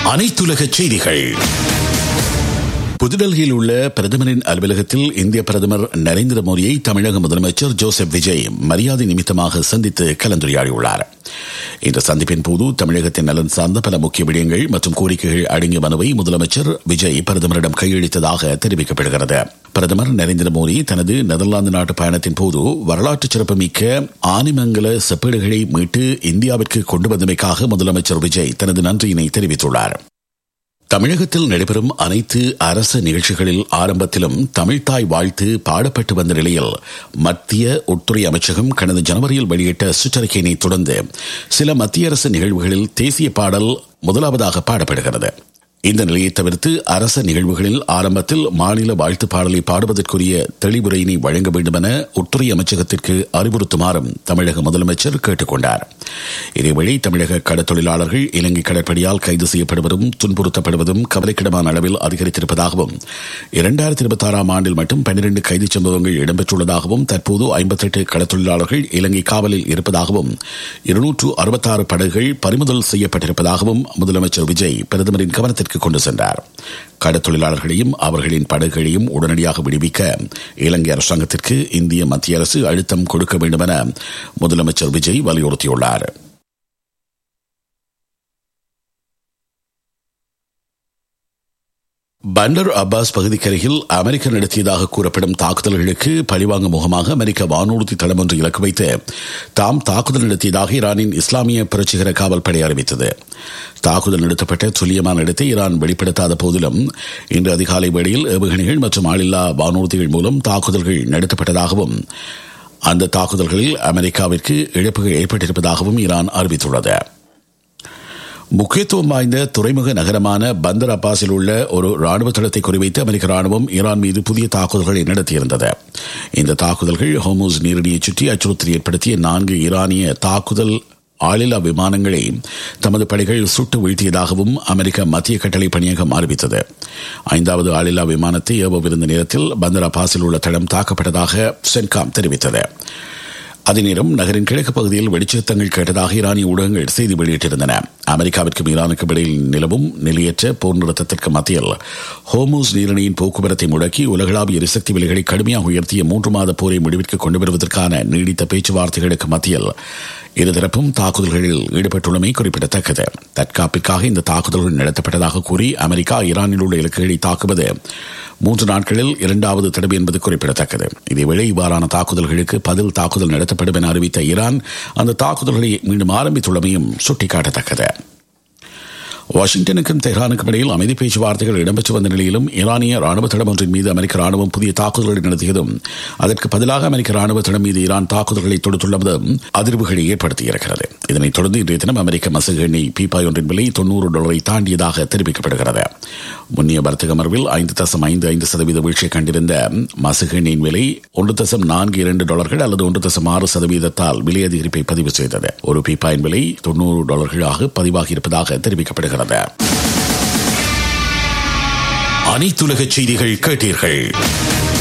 அனைத்துலக செய்திகள் புதுடெல்லியில் உள்ள பிரதமரின் அலுவலகத்தில் இந்திய பிரதமர் நரேந்திர மோடியை தமிழக முதலமைச்சர் ஜோசப் விஜய் மரியாதை நிமித்தமாக சந்தித்து கலந்துரையாடியுள்ளார் இந்த சந்திப்பின் போது தமிழகத்தின் நலன் சார்ந்த பல முக்கிய விடயங்கள் மற்றும் கோரிக்கைகள் அடங்கிய மனுவை முதலமைச்சர் விஜய் பிரதமரிடம் கையளித்ததாக தெரிவிக்கப்படுகிறது பிரதமர் நரேந்திர மோடி தனது நெதர்லாந்து நாட்டு பயணத்தின் போது வரலாற்று சிறப்புமிக்க ஆனிமங்கல செப்பேடுகளை மீட்டு இந்தியாவிற்கு கொண்டு வந்தமைக்காக முதலமைச்சர் விஜய் தனது நன்றியினை தெரிவித்துள்ளார் தமிழகத்தில் நடைபெறும் அனைத்து அரசு நிகழ்ச்சிகளில் ஆரம்பத்திலும் தமிழ்தாய் வாழ்த்து பாடப்பட்டு வந்த நிலையில் மத்திய உள்துறை அமைச்சகம் கடந்த ஜனவரியில் வெளியிட்ட சுற்றறிக்கையினை தொடர்ந்து சில மத்திய அரசு நிகழ்வுகளில் தேசிய பாடல் முதலாவதாக பாடப்படுகிறது இந்த நிலையை தவிர்த்து அரச நிகழ்வுகளில் ஆரம்பத்தில் மாநில வாழ்த்து பாடலை பாடுவதற்குரிய தெளிவுரையினை வழங்க வேண்டும் என உள்துறை அமைச்சகத்திற்கு அறிவுறுத்துமாறும் தமிழக முதலமைச்சர் கேட்டுக் கொண்டார் இதேவழி தமிழக கடற்தொழிலாளர்கள் இலங்கை கடற்படையால் கைது செய்யப்படுவதும் துன்புறுத்தப்படுவதும் கவலைக்கிடமான அளவில் அதிகரித்திருப்பதாகவும் இரண்டாயிரத்தி இருபத்தி ஆறாம் ஆண்டில் மட்டும் பன்னிரண்டு கைது சம்பவங்கள் இடம்பெற்றுள்ளதாகவும் தற்போது ஐம்பத்தெட்டு கடற்தொழிலாளர்கள் இலங்கை காவலில் இருப்பதாகவும் இருநூற்று அறுபத்தாறு படகுகள் பறிமுதல் செய்யப்பட்டிருப்பதாகவும் முதலமைச்சர் விஜய் பிரதமரின் கவனத்திற்கு கொண்டு சென்றார் கடற்தொழிலாளர்களையும் அவர்களின் படகுகளையும் உடனடியாக விடுவிக்க இலங்கை அரசாங்கத்திற்கு இந்திய மத்திய அரசு அழுத்தம் கொடுக்க வேண்டும் என முதலமைச்சர் விஜய் வலியுறுத்தியுள்ளார் பண்டர் அப்பாஸ் பகுதிக்கருகில் அமெரிக்கா நடத்தியதாக கூறப்படும் தாக்குதல்களுக்கு பழிவாங்கும் முகமாக அமெரிக்க வானூர்தி தளம் ஒன்று இலக்கு வைத்து தாம் தாக்குதல் நடத்தியதாக ஈரானின் இஸ்லாமிய புரட்சிகர காவல்படை அறிவித்தது தாக்குதல் நடத்தப்பட்ட துல்லியமான இடத்தை ஈரான் வெளிப்படுத்தாத போதிலும் இன்று அதிகாலை வேளையில் ஏவுகணைகள் மற்றும் ஆளில்லா வானூர்திகள் மூலம் தாக்குதல்கள் நடத்தப்பட்டதாகவும் அந்த தாக்குதல்களில் அமெரிக்காவிற்கு இழப்புகள் ஏற்பட்டிருப்பதாகவும் ஈரான் அறிவித்துள்ளது முக்கியத்துவம் வாய்ந்த துறைமுக நகரமான பந்தர் அப்பாஸில் உள்ள ஒரு ராணுவ தளத்தை குறிவைத்து அமெரிக்க ராணுவம் ஈரான் மீது புதிய தாக்குதல்களை நடத்தியிருந்தது இந்த தாக்குதல்கள் ஹோமூஸ் நீரடியை சுற்றி அச்சுறுத்தல் ஏற்படுத்திய நான்கு ஈரானிய தாக்குதல் ஆளில்லா விமானங்களை தமது படைகள் சுட்டு வீழ்த்தியதாகவும் அமெரிக்க மத்திய கட்டளை பணியகம் அறிவித்தது ஐந்தாவது ஆளில்லா விமானத்தை ஏவவிருந்த நேரத்தில் பந்தர் அப்பாஸில் உள்ள தளம் தாக்கப்பட்டதாக சென்காம் தெரிவித்தது அதே நேரம் நகரின் கிழக்கு பகுதியில் வெடிச்சத்தங்கள் கேட்டதாக ஈரானிய ஊடகங்கள் செய்தி வெளியிட்டிருந்தன அமெரிக்காவிற்கும் ஈரானுக்கும் இடையில் நிலவும் நிலையற்ற போர் நிறுத்தத்திற்கு மத்தியில் ஹோமூஸ் நீரணியின் போக்குவரத்தை முடக்கி உலகளாவிய எரிசக்தி விலைகளை கடுமையாக உயர்த்திய மூன்று மாத போரை முடிவிற்கு கொண்டு வருவதற்கான நீடித்த பேச்சுவார்த்தைகளுக்கு மத்தியில் இருதரப்பும் தாக்குதல்களில் ஈடுபட்டுள்ளமை குறிப்பிடத்தக்கது தற்காப்பிற்காக இந்த தாக்குதல்கள் நடத்தப்பட்டதாக கூறி அமெரிக்கா ஈரானில் உள்ள இலக்குகளை தாக்குவது மூன்று நாட்களில் இரண்டாவது தடவை என்பது குறிப்பிடத்தக்கது இதேவேளை இவ்வாறான தாக்குதல்களுக்கு பதில் தாக்குதல் நடத்தப்படும் என அறிவித்த ஈரான் அந்த தாக்குதல்களை மீண்டும் ஆரம்பித்துள்ளமையும் சுட்டிக்காட்டத்தக்கது வாஷிங்டனுக்கும் தெஹ்ரானுக்கும் இடையில் அமைதி பேச்சுவார்த்தைகள் இடம்பெற்று வந்த நிலையிலும் ஈரானிய ராணுவ தளம் ஒன்றின் மீது அமெரிக்க ராணுவம் புதிய தாக்குதல்களை நடத்தியதும் அதற்கு பதிலாக அமெரிக்க ராணுவ தளம் மீது ஈரான் தாக்குதல்களை தொடுத்துள்ளதும் அதிர்வுகளை ஏற்படுத்தியிருக்கிறது இதனைத் தொடர்ந்து இன்றைய தினம் அமெரிக்க மசகு எண்ணெய் பீப்பாய் ஒன்றின் விலை தொன்னூறு டாலரை தாண்டியதாக தெரிவிக்கப்படுகிறது முன்னிய வர்த்தக அமர்வில் ஐந்து தசம் ஐந்து ஐந்து சதவீத வீழ்ச்சியை கண்டிருந்த மசகு எண்ணெயின் விலை ஒன்று தசம் நான்கு இரண்டு டாலர்கள் அல்லது ஒன்று தசம் ஆறு சதவீதத்தால் விலை அதிகரிப்பை பதிவு செய்தது ஒரு பீப்பாயின் விலை தொன்னூறு டாலர்களாக பதிவாகி இருப்பதாக தெரிவிக்கப்படுகிறது அனைத்துலக செய்திகள் கேட்டீர்கள்